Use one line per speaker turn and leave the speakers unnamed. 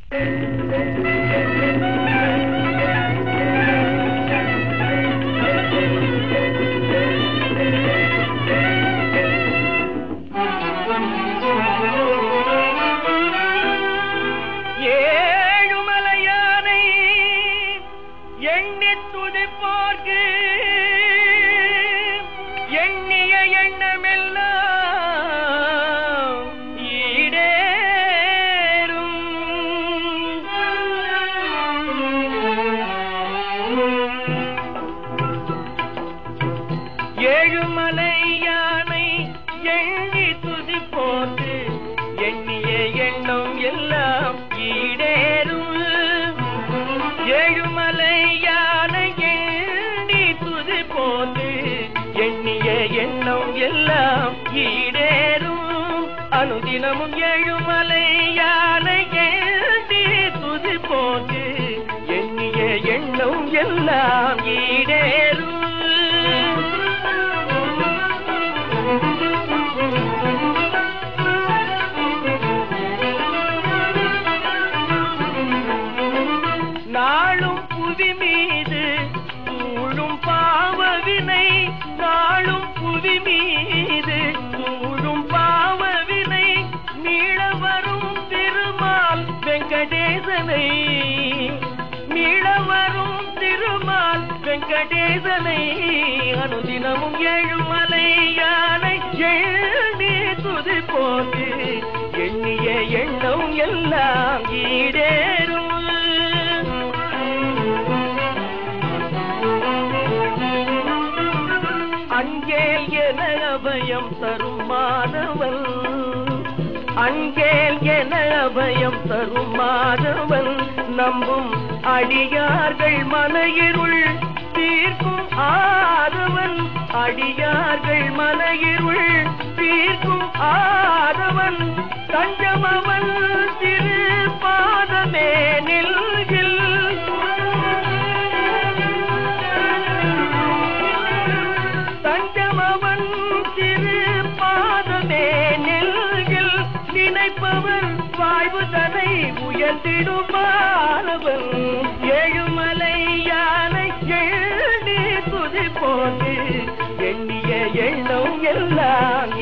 ஏழுமலையானை எண்ணி துதிப்போர்க்கு எண்ணிய எண்ணமெல்லாம் ஈடேறும் ஏழுமலை யானை எண்ணி துதிப்போர்க்கு எண்ணிய எண்ணம் எல்லாம் ஈடேறும் ஏழுமலை யானை எண்ணி துதிப்போர்க்கு எண்ணிய எண்ணம் எல்லாம் ஈடேறும் அனுதினமும் ஏழுமலை யானை எண்ணி துதிப்போர்க்கு எண்ணிய எண்ணம் எல்லாம் ஈடேறும் நாளும் புவி மீது சூழும் பாவவினை நாளும் புவி மீது சூழும் பாவவினை மீள வரும் திருமால் வெங்கடேசனை மீள வரும் திருமால் வெங்கடேசனை அனுதினமும் ஏழுமலை யானை எண்ணி துதி போது எண்ணிய எண்ணம் எல்லாம் ஈடேறும் அங்கேல் என அபயம் தரும் மாதவன் அங்கேல் என அபயம் தரும் மாதவன் நம்பும் அடியார்கள் மனையிருள் தீர்க்கும் ஆதவன் அடியார்கள் மனையிருள் தீர்க்கும் ஆதவன் தஞ்சமவன் திரு பாதமே நில்கில் தஞ்சமவன் திரு பாதமே நெல்கில் நினைப்பவர் வாழ்வு தனை உயர்த்திடுமானவன் ஏழுமலை யானை எழுதி துதி போது எண்ணிய எண்ணம் எல்லாம்